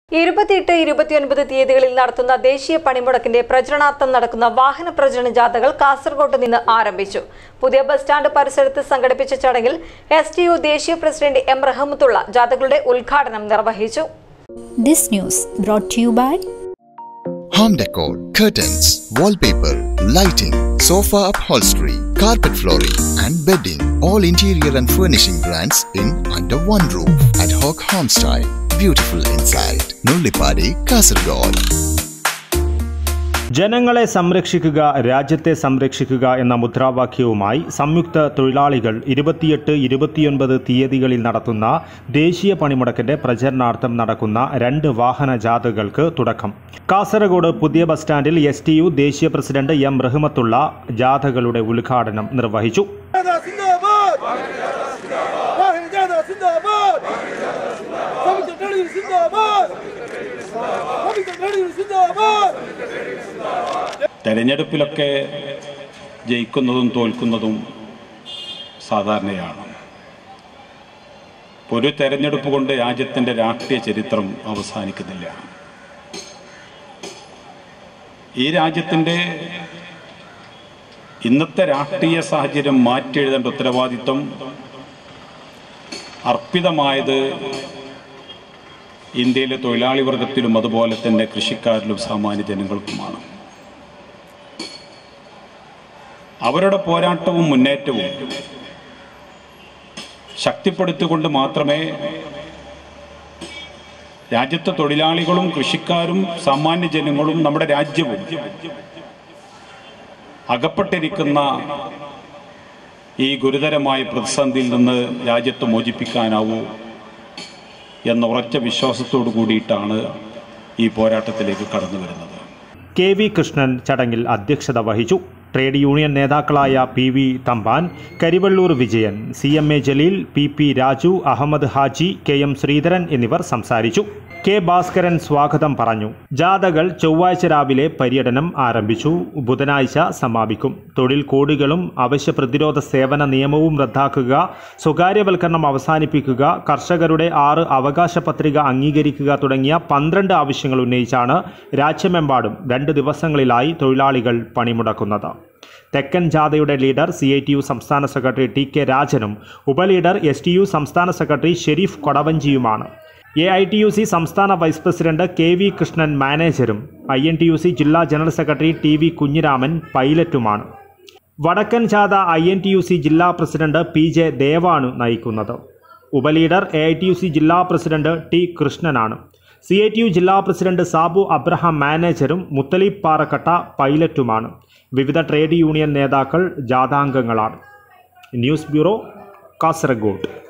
ഇരുപത്തിയെട്ട് ഇരുപത്തിയൊൻപത് തീയതികളിൽ നടത്തുന്ന ദേശീയ പണിമുടക്കിന്റെ പ്രചരണാർത്ഥം നടക്കുന്ന വാഹന പ്രചരണ ജാഥകൾ കാസർഗോഡ് നിന്ന് ആരംഭിച്ചു പുതിയ ബസ് സ്റ്റാൻഡ് പരിസരത്ത് സംഘടിപ്പിച്ച ചടങ്ങിൽ എസ് ടി യു ദേശീയ പ്രസിഡന്റ് എം റഹമത്തുള്ള ജാഥകളുടെ ഉദ്ഘാടനം നിർവഹിച്ചു This news brought to you by Home decor, curtains, wallpaper, lighting, sofa upholstery, carpet flooring, and bedding. All interior and furnishing brands in under one roof. Ad hoc home style. Beautiful inside. Nullipadi, Kasargod. ജനങ്ങളെ സംരക്ഷിക്കുക രാജ്യത്തെ സംരക്ഷിക്കുക എന്ന മുദ്രാവാക്യവുമായി സംയുക്ത തൊഴിലാളികൾ ഇരുപത്തിയെട്ട് ഇരുപത്തിയൊൻപത് തീയതികളിൽ നടത്തുന്ന ദേശീയ പണിമുടക്കിന്റെ പ്രചരണാർത്ഥം നടക്കുന്ന രണ്ട് വാഹന ജാഥകൾക്ക് തുടക്കം കാസർഗോഡ് പുതിയ ബസ് സ്റ്റാൻഡിൽ എസ് ടി യു ദേശീയ പ്രസിഡന്റ് എം റഹ്മത്തുള്ള ജാഥകളുടെ ഉദ്ഘാടനം നിർവഹിച്ചു ജാഥ സിന്ദാബാദ് വാഹന ജാഥ സിന്ദാബാദ് സംയുക്ത തൊഴിലാളികൾ സിന്ദാബാദ് സംയുക്ത തൊഴിലാളികൾ സിന്ദാബാദ് തെരഞ്ഞെടുപ്പിലൊക്കെ ജയിക്കുന്നതും തോൽക്കുന്നതും സാധാരണയാണ് ഒരു തെരഞ്ഞെടുപ്പ് കൊണ്ട് രാജ്യത്തിൻ്റെ രാഷ്ട്രീയ ചരിത്രം അവസാനിക്കുന്നില്ല ഈ രാജ്യത്തിൻ്റെ ഇന്നത്തെ രാഷ്ട്രീയ സാഹചര്യം മാറ്റിയെഴുതേണ്ട ഉത്തരവാദിത്വം അർപ്പിതമായത് ഇന്ത്യയിലെ തൊഴിലാളി വർഗത്തിലും അതുപോലെ തന്നെ കൃഷിക്കാരിലും സാമാന്യ ജനങ്ങൾക്കുമാണ് അവരുടെ പോരാട്ടവും മുന്നേറ്റവും ശക്തിപ്പെടുത്തിക്കൊണ്ട് മാത്രമേ രാജ്യത്തെ തൊഴിലാളികളും കൃഷിക്കാരും സാമാന്യ ജനങ്ങളും നമ്മുടെ രാജ്യവും അകപ്പെട്ടിരിക്കുന്ന ഈ ഗുരുതരമായ പ്രതിസന്ധിയിൽ നിന്ന് രാജ്യത്തെ മോചിപ്പിക്കാനാവൂ എന്ന ഉറച്ച വിശ്വാസത്തോടു കൂടിയിട്ടാണ് ഈ പോരാട്ടത്തിലേക്ക് കടന്നു വരുന്നത് കെ വി കൃഷ്ണൻ ചടങ്ങിൽ അധ്യക്ഷത വഹിച്ചു ട്രേഡ് യൂണിയൻ നേതാക്കളായ P V Thampan Karivellur Vijayan C M A Jaleel P P Raju Ahammed Haji K M Sreedharan എന്നിവർ സംസാരിച്ചു കെ ഭാസ്കരൻ സ്വാഗതം പറഞ്ഞു ജാഥകൾ ചൊവ്വാഴ്ച രാവിലെ പര്യടനം ആരംഭിച്ചു ബുധനാഴ്ച സമാപിക്കും തൊഴിൽ കോഡുകളും അവശ്യ പ്രതിരോധ സേവന നിയമവും റദ്ദാക്കുക സ്വകാര്യവൽക്കരണം അവസാനിപ്പിക്കുക കർഷകരുടെ ആറ് അവകാശ പത്രിക അംഗീകരിക്കുക തുടങ്ങിയ പന്ത്രണ്ട് ആവശ്യങ്ങൾ ഉന്നയിച്ചാണ് രാജ്യമെമ്പാടും രണ്ട് ദിവസങ്ങളിലായി തൊഴിലാളികൾ പണിമുടക്കുന്നത് തെക്കൻ ജാഥയുടെ leader C I T U സംസ്ഥാന സെക്രട്ടറി ടി കെ രാജനും ഉപലീഡർ എസ് ടി യു സംസ്ഥാന സെക്രട്ടറി ഷെരീഫ് കൊടവഞ്ചിയുമാണ് A I T U C സംസ്ഥാന vice president K V Krishnan മാനേജരും I N T U C ജില്ലാ general secretary T V Kunhiraman പൈലറ്റുമാണ് വടക്കൻ ജാഥ I N T U C ജില്ലാ പ്രസിഡന്റ് പി ജെ ദേവാണ് നയിക്കുന്നത് ഉപലീഡർ A I T U C ജില്ലാ പ്രസിഡന്റ് ടി കൃഷ്ണനാണ് സി ഐ ടി യു ജില്ലാ പ്രസിഡന്റ് സാബു അബ്രഹാം മാനേജരും മുത്തലീബ് പാറക്കട്ട പൈലറ്റുമാണ് വിവിധ ട്രേഡ് യൂണിയൻ നേതാക്കൾ ജാഥാംഗങ്ങളാണ് ന്യൂസ് ബ്യൂറോ കാസർഗോഡ്